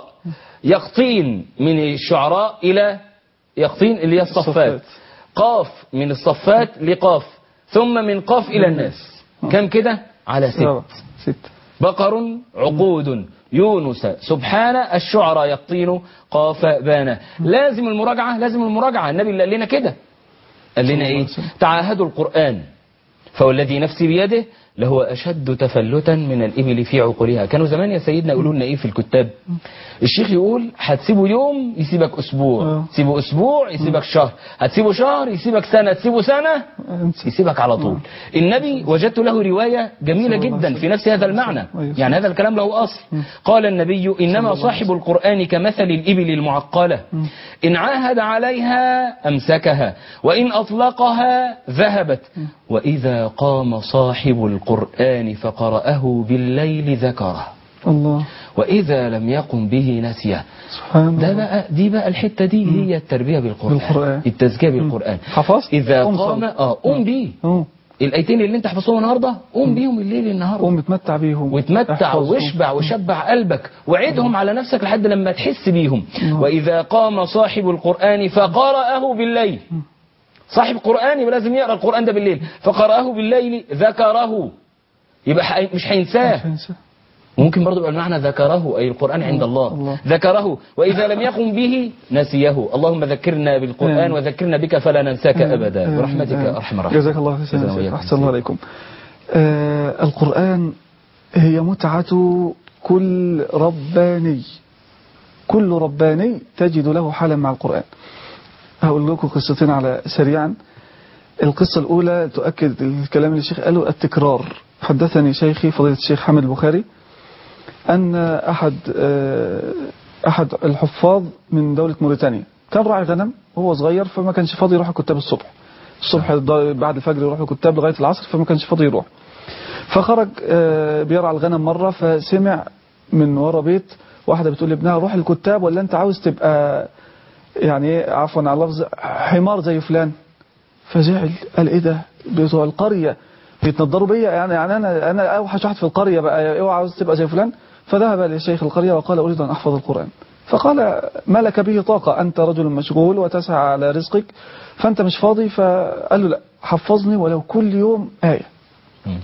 يقطين من الشعراء إلى يقطين اللي هي الصفات الصفات. قاف من الصفات لقاف ثم من قاف إلى الناس كم كده على سبعة. ست ست بقر عقود يونس سبحان الشعراء يقطين قاف بانا لازم المراجعة لازم المراجعة النبي اللي قال لنا كده قال لنا صلى الله ايه عليه وسلم. تعاهدوا القرآن فوالذي نفسي بيده لهو أشد تفلتا من الإبل في عقولها كانوا زمان يا سيدنا يقولوا لنا إيه في الكتاب الشيخ يقول هتسيبه يوم يسيبك أسبوع آه. تسيبه أسبوع يسيبك شهر هتسيبه شهر يسيبك سنة تسيبه سنة انسى يسيبك على طول النبي وجدت له رواية جميلة صلى الله جدا عليه في نفس هذا المعنى أيوة. يعني هذا الكلام له أصل قال النبي إنما صاحب القرآن كمثل الإبل المعقلة إن عاهد عليها أمسكها وإن أطلقها ذهبت وإذا قام صاحب القرآن فقرأه بالليل ذكره الله وإذا لم يقم به نسيه سبحان ده الله بقى دي بقى الحتة دي هي التربية بالقرآن, بالقرآن. التزكية بالقرآن حفظت؟ إذا قم قام صلي. اه قم بيه أوه. الايتين اللي انت حفظتهم النهارده قوم بيهم الليل النهارده قوم اتمتع بيهم وتمتع احفظهم. واشبع وشبع قلبك وعدهم على نفسك لحد لما تحس بيهم وإذا قام صاحب القرآن فقرأه بالليل صاحب قرآن يبقى لازم يقرأ القرآن ده بالليل فقرأه بالليل ذكره يبقى حي- مش هينساه مش هينسى. ممكن برضو يبقى المعنى ذكره أي القرآن عند الله, الله. ذكره وإذا لم يقم به نسيه اللهم ذكرنا بالقرآن آمين. وذكرنا بك فلا ننساك أبدا آمين. برحمتك آمين. يا أرحم الراحمين جزاك الله خيرا جزانا يا شيخ. وإياكم أحسن الله خير. عليكم آه القرآن هي متعة كل رباني كل رباني تجد له حالا مع القرآن هقول لكم قصتين على سريعا القصة الأولى تؤكد الكلام اللي الشيخ قاله التكرار حدثني شيخي فضيلة الشيخ حامد البخاري أن أحد آه، أحد الحفاظ من دولة موريتانيا كان راعي غنم وهو صغير فما كانش فاضي يروح الكتاب الصبح الصبح بعد الفجر يروح الكتاب لغاية العصر فما كانش فاضي يروح فخرج آه، بيرعى الغنم مرة فسمع من ورا بيت واحدة بتقول لابنها روح الكتاب ولا انت عاوز تبقى يعني ايه عفوا على اللفظ حمار زي فلان فزعل قال ايه ده بتوع القرية بيتنضروا بيا يعني يعني انا انا اوحش واحد في القرية بقى اوعى عاوز تبقى زي فلان فذهب لشيخ القرية وقال اريد ان احفظ القرآن فقال ما لك به طاقة انت رجل مشغول وتسعى على رزقك فانت مش فاضي فقال له لا حفظني ولو كل يوم آية مم.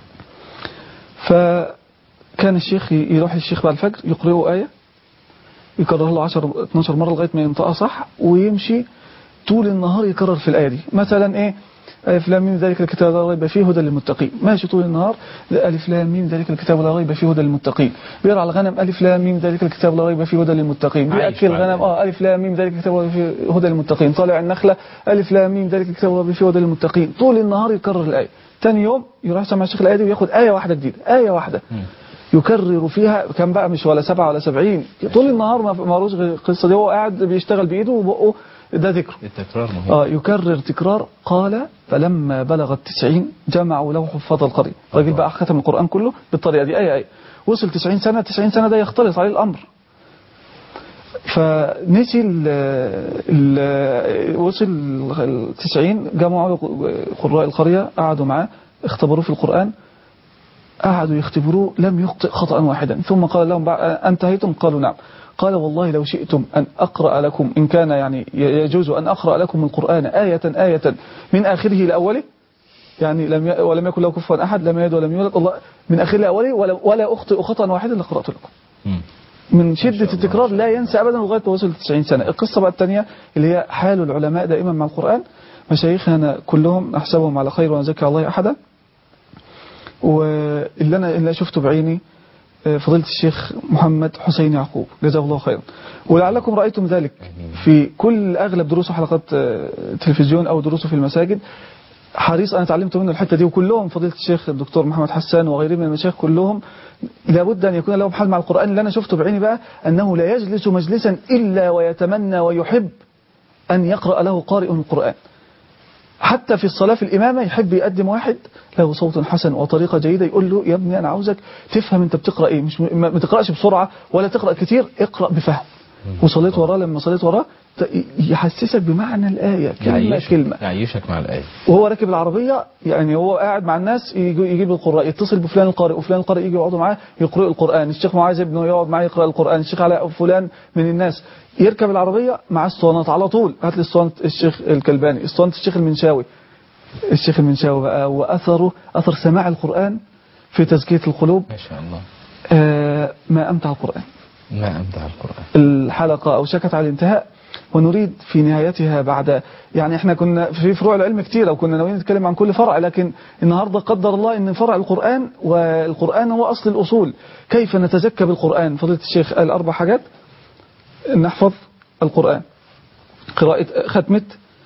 فكان الشيخ يروح للشيخ بعد الفجر يقرأه آية يكرر له 10 12 مرة لغاية ما ينطقها صح ويمشي طول النهار يكرر في الآية دي مثلا إيه ألف لام ميم ذلك الكتاب لا ريب فيه هدى للمتقين ماشي طول النهار ألف لام ميم ذلك الكتاب لا ريب فيه هدى للمتقين بيرعى الغنم ألف لام ميم ذلك الكتاب لا ريب فيه هدى للمتقين عايش بيأكل مع الغنم اه ألف لام ميم ذلك الكتاب لا ريب فيه هدى للمتقين طالع النخلة ألف لام ميم ذلك الكتاب لا ريب فيه هدى للمتقين طول النهار يكرر الآية تاني يوم يروح سمع الشيخ الآية دي وياخد آية واحدة جديدة آية واحدة يكرر فيها كان بقى مش ولا سبعة ولا سبعين طول النهار ما مالوش غير القصة دي هو قاعد بيشتغل بإيده وبقه ده ذكره التكرار مهم آه يكرر تكرار قال فلما بلغ التسعين جمعوا له حفاظ القرية الراجل بقى ختم القرآن كله بالطريقة دي أي أي وصل تسعين سنة تسعين سنة ده يختلط عليه الأمر فنسي ال ال وصل التسعين جمعوا قراء القرية قعدوا معاه اختبروه في القرآن قعدوا يختبروه لم يخطئ خطأ واحدا ثم قال لهم بعد انتهيتم قالوا نعم قال والله لو شئتم أن أقرأ لكم إن كان يعني يجوز أن أقرأ لكم القرآن آية آية من آخره إلى أوله يعني لم ي... ولم يكن له كفوا أحد لم يلد ولم يولد الله من آخر الأولي ولا, ولا أخطئ خطأ واحدا إلا قرأت لكم مم. من شدة التكرار لا ينسى أبدا لغاية ما وصل 90 سنة القصة بقى الثانية اللي هي حال العلماء دائما مع القرآن مشايخنا كلهم نحسبهم على خير ونزكي الله أحدا واللي أنا اللي شفته بعيني آه، فضيلة الشيخ محمد حسين يعقوب جزاه الله خيرا ولعلكم رأيتم ذلك في كل أغلب دروسه حلقات آه، تلفزيون أو دروسه في المساجد حريص أنا اتعلمت منه الحتة دي وكلهم فضيلة الشيخ الدكتور محمد حسان وغيره من المشايخ كلهم لابد أن يكون لهم حال مع القرآن اللي أنا شفته بعيني بقى أنه لا يجلس مجلسا إلا ويتمنى ويحب أن يقرأ له قارئ القرآن حتى في الصلاة في الإمامة يحب يقدم واحد له صوت حسن وطريقة جيدة يقول له يا ابني أنا عاوزك تفهم أنت بتقرأ إيه مش ما ما تقرأش بسرعة ولا تقرأ كتير اقرأ بفهم وصليت وراه لما صليت وراه ت- يحسسك بمعنى الآية كلمة يعيشك كلمة يعيشك مع الآية وهو راكب العربية يعني هو قاعد مع الناس يجي- يجيب القراء يتصل بفلان القارئ وفلان القارئ يجي يقعدوا معاه يقرأوا القرآن الشيخ معاذ ابنه يقعد معاه يقرأ القرآن الشيخ علاء فلان من الناس يركب العربية مع اسطوانات على طول هات لي اسطوانة الشيخ الكلباني اسطوانة الشيخ المنشاوي الشيخ المنشاوي بقى وأثره أثر سماع القرآن في تزكية القلوب ما شاء الله آه، ما أمتع القرآن ما أمتع القرآن الحلقة أو شكت على الانتهاء ونريد في نهايتها بعد يعني احنا كنا في فروع العلم كتيرة وكنا ناويين نتكلم عن كل فرع لكن النهاردة قدر الله ان فرع القرآن والقرآن هو أصل الأصول كيف نتزكى بالقرآن فضيلة الشيخ قال أربع حاجات نحفظ القرآن قراءة ختمة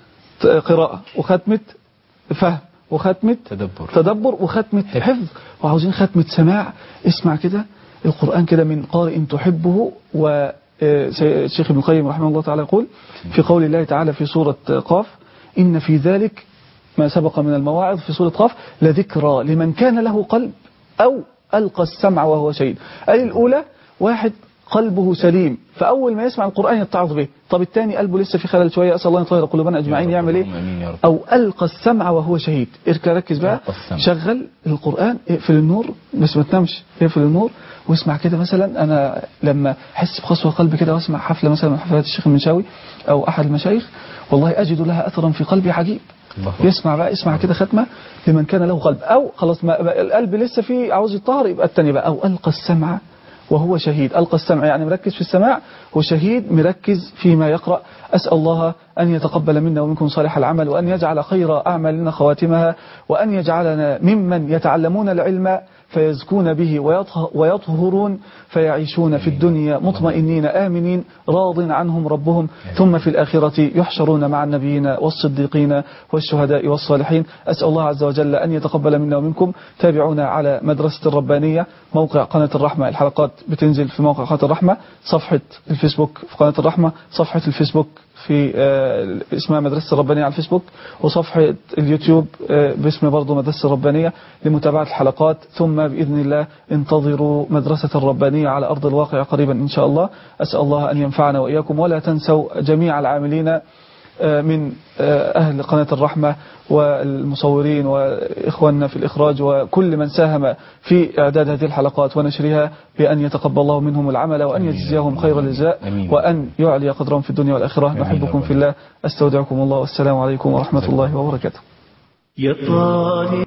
قراءة وختمة فهم وختمة تدبر تدبر وختمة حفظ وعاوزين ختمة سماع اسمع كده القرآن كده من قارئ تحبه و آه، الشيخ ابن القيم رحمه الله تعالى يقول في قول الله تعالى في سورة قاف إن في ذلك ما سبق من المواعظ في سورة قاف لذكرى لمن كان له قلب أو ألقى السمع وهو شهيد أي الأولى واحد قلبه سليم فأول ما يسمع القرآن يتعظ به طب الثاني قلبه لسه في خلل شوية أسأل الله أن يطهر قلوبنا أجمعين يا رب يعمل إيه اللهم آمين يا رب. أو ألقى السمع وهو شهيد اركز ركز بقى ألقى السمع. شغل القرآن اقفل النور بس ما تنامش اقفل النور واسمع كده مثلا أنا لما أحس بقسوة قلب كده واسمع حفلة مثلا من حفلات الشيخ المنشاوي أو أحد المشايخ والله أجد لها أثرا في قلبي عجيب الله أكبر. يسمع بقى اسمع كده ختمة لمن كان له قلب أو خلاص ما بقى القلب لسه فيه عاوز يطهر يبقى التاني بقى أو ألقى السمع وهو شهيد ألقى السمع يعني مركز في السماع وشهيد مركز فيما يقرأ أسأل الله أن يتقبل منا ومنكم صالح العمل وأن يجعل خير أعمالنا خواتمها وأن يجعلنا ممن يتعلمون العلم فيزكون به ويطه- ويطهرون فيعيشون في الدنيا مطمئنين آمنين راض عنهم ربهم ثم في الآخرة يحشرون مع النبيين والصديقين والشهداء والصالحين أسأل الله عز وجل أن يتقبل منا ومنكم تابعونا على مدرسة الربانية موقع قناة الرحمة الحلقات بتنزل في موقع قناة الرحمة صفحة الفيسبوك في قناة الرحمة صفحة الفيسبوك في آه، اسمها مدرسة الربانية على الفيسبوك وصفحة اليوتيوب آه، باسم برضه مدرسة الربانية لمتابعة الحلقات ثم بإذن الله انتظروا مدرسة الربانية على أرض الواقع قريبا إن شاء الله أسأل الله أن ينفعنا وإياكم ولا تنسوا جميع العاملين آه، من آه، أهل قناة الرحمة والمصورين وإخواننا في الإخراج وكل من ساهم في إعداد هذه الحلقات ونشرها بأن يتقبل الله منهم العمل وأن يجزيهم خير الجزاء آمين. وأن يعلي قدرهم في الدنيا والآخرة آمين يا نحبكم رب. في الله أستودعكم الله والسلام عليكم ورحمة الله وبركاته يا طالب